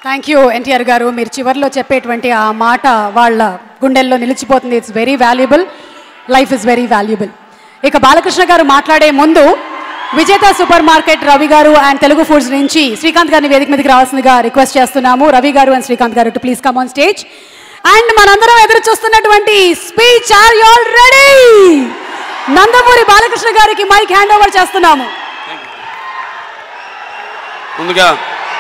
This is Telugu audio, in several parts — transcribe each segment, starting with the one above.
థ్యాంక్ యూ ఎన్టీఆర్ గారు మీరు చివరిలో చెప్పేటువంటి ఆ మాట వాళ్ళ గుండెల్లో నిలిచిపోతుంది it's very valuable life is very valuable ఇక బాలకృష్ణ గారు మాట్లాడే ముందు విజేత సూపర్ మార్కెట్ రవి గారు అండ్ తెలుగు ఫుడ్స్ నుంచి శ్రీకాంత్ గారిని వేదిక మీదకి రావాల్సిందిగా రిక్వెస్ట్ చేస్తున్నాము రవి గారు and Srikanth garu to please come on stage and మనందరం ఎదురు చూస్తున్నటువంటి speech are you all ready Nandamuri Balakrishna గారికి మైక్ హ్యాండ్ ఓవర్ చేస్తున్నాము ముందుగా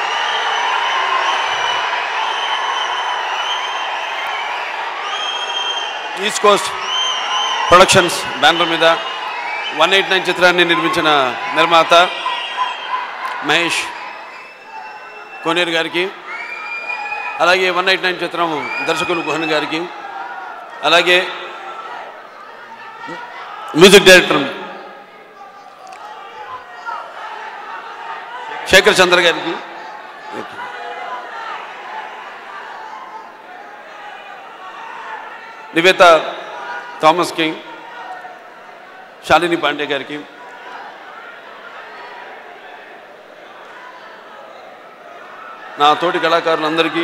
ఈస్ట్ కోస్ట్ ప్రొడక్షన్స్ బ్యానర్ మీద వన్ ఎయిట్ నైన్ చిత్రాన్ని నిర్మించిన నిర్మాత మహేష్ కోనేరు గారికి అలాగే వన్ ఎయిట్ నైన్ చిత్రం దర్శకులు గుహన్ గారికి అలాగే మ్యూజిక్ డైరెక్టర్ శేఖర్ చంద్ర గారికి నివేత థామస్ కింగ్ శాలిని పాండే గారికి నా తోటి కళాకారులందరికీ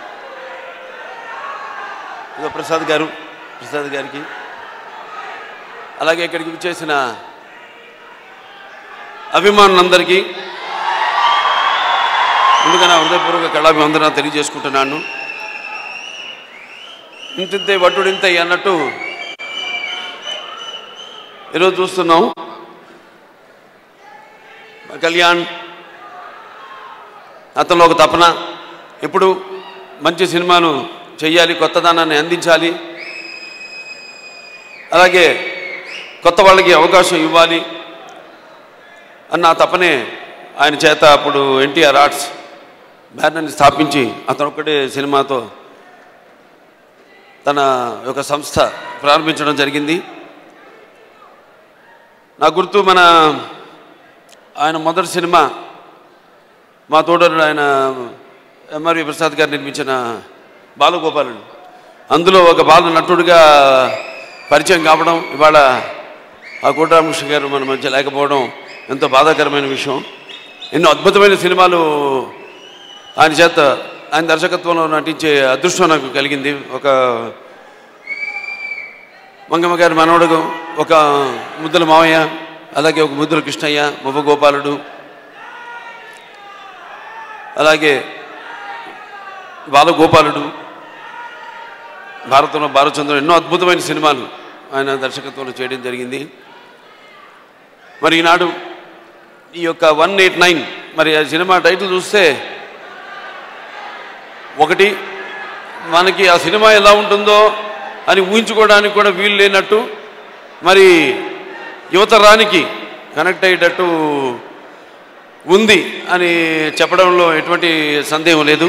ఇదో ప్రసాద్ గారు ప్రసాద్ గారికి అలాగే ఇక్కడికి విచ్చేసిన అభిమానులందరికీ ముందుగా నా హృదయపూర్వక కళాభివందన తెలియజేసుకుంటున్నాను ఇంతింతే వట్టుడింతే అన్నట్టు ఈరోజు చూస్తున్నాం కళ్యాణ్ అతనిలో ఒక తపన ఎప్పుడు మంచి సినిమాను చెయ్యాలి కొత్తదనాన్ని అందించాలి అలాగే కొత్త వాళ్ళకి అవకాశం ఇవ్వాలి అన్న ఆ తపనే ఆయన చేత అప్పుడు ఎన్టీఆర్ ఆర్ట్స్ బ్యానర్ని స్థాపించి అతను ఒక్కడే సినిమాతో తన యొక్క సంస్థ ప్రారంభించడం జరిగింది నా గుర్తు మన ఆయన మొదటి సినిమా మా తోడరు ఆయన ఎంఆర్వి ప్రసాద్ గారు నిర్మించిన బాలగోపాలుడు అందులో ఒక బాల నటుడిగా పరిచయం కావడం ఇవాళ ఆ కోటరామకృష్ణ గారు మన మధ్య లేకపోవడం ఎంతో బాధాకరమైన విషయం ఎన్నో అద్భుతమైన సినిమాలు ఆయన చేత ఆయన దర్శకత్వంలో నటించే అదృష్టం నాకు కలిగింది ఒక మంగమ్మ గారి మనవడు ఒక ముద్దుల మావయ్య అలాగే ఒక ముద్దుల కృష్ణయ్య మువ్వ గోపాలుడు అలాగే బాలగోపాలుడు భారతంలో బాలచంద్రుడు ఎన్నో అద్భుతమైన సినిమాలు ఆయన దర్శకత్వంలో చేయడం జరిగింది మరి ఈనాడు ఈ యొక్క వన్ ఎయిట్ నైన్ మరి ఆ సినిమా టైటిల్ చూస్తే ఒకటి మనకి ఆ సినిమా ఎలా ఉంటుందో అని ఊహించుకోవడానికి కూడా వీలు లేనట్టు మరి యువతరానికి కనెక్ట్ అయ్యేటట్టు ఉంది అని చెప్పడంలో ఎటువంటి సందేహం లేదు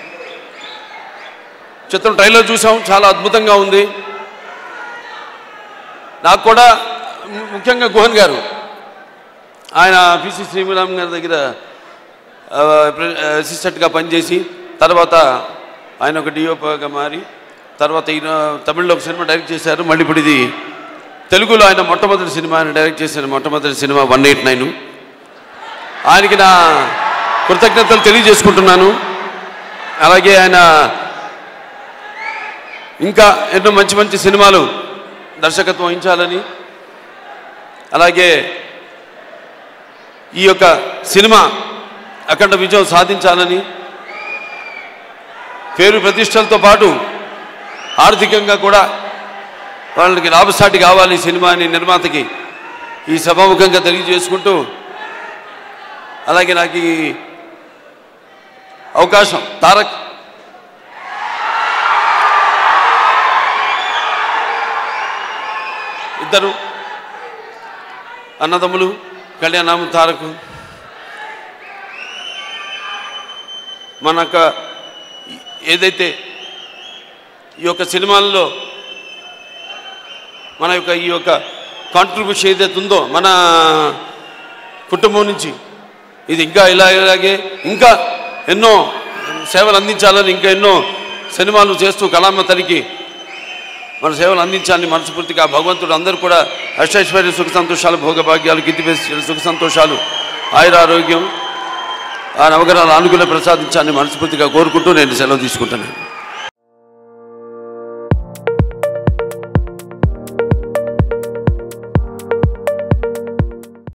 చిత్రం ట్రైలర్ చూసాం చాలా అద్భుతంగా ఉంది నాకు కూడా ము- ముఖ్యంగా గుహన్ గారు ఆయన పిసి శ్రీములాం గారి దగ్గర ఆ, ప్ర- అసిస్టెంట్గా పనిచేసి తర్వాత ఆయన ఒక డిఓగా మారి తర్వాత ఈయన తమిళ్లో ఒక సినిమా డైరెక్ట్ చేశారు మళ్ళీ ఇప్పుడు ఇది తెలుగులో ఆయన మొట్టమొదటి సినిమా ఆయన డైరెక్ట్ చేసిన మొట్టమొదటి సినిమా వన్ ఎయిట్ నైన్ ఆయనకి నా కృతజ్ఞతలు తెలియజేసుకుంటున్నాను అలాగే ఆయన ఇంకా ఎన్నో మంచి మంచి సినిమాలు దర్శకత్వం వహించాలని అలాగే ఈ యొక్క సినిమా అఖండ విజయం సాధించాలని పేరు ప్రతిష్టలతో పాటు ఆర్థికంగా కూడా వాళ్ళకి లాభసాటి కావాలి ఈ సినిమాని నిర్మాతకి ఈ సభాముఖంగా తెలియజేసుకుంటూ అలాగే నాకు ఈ అవకాశం తారక్ ఇద్దరు అన్నదమ్ములు కళ్యాణాము తారకు మన యొక్క ఏదైతే ఈ యొక్క సినిమాల్లో మన యొక్క ఈ యొక్క కాంట్రిబ్యూషన్ ఏదైతే ఉందో మన కుటుంబం నుంచి ఇది ఇంకా ఇలా ఇలాగే ఇంకా ఎన్నో సేవలు అందించాలని ఇంకా ఎన్నో సినిమాలు చేస్తూ కళామ తల్లికి మన సేవలు అందించాలని మనస్ఫూర్తిగా భగవంతుడు అందరూ కూడా అష్టైశ్వర్య సుఖ సంతోషాలు భోగభాగ్యాలు గిద్దిపేసి సుఖ సంతోషాలు ఆయుర ఆరోగ్యం ఆ నవగ్రహాల అనుకూల ప్రసాదించాలని మనస్ఫూర్తిగా కోరుకుంటూ నేను సెలవు తీసుకుంటున్నాను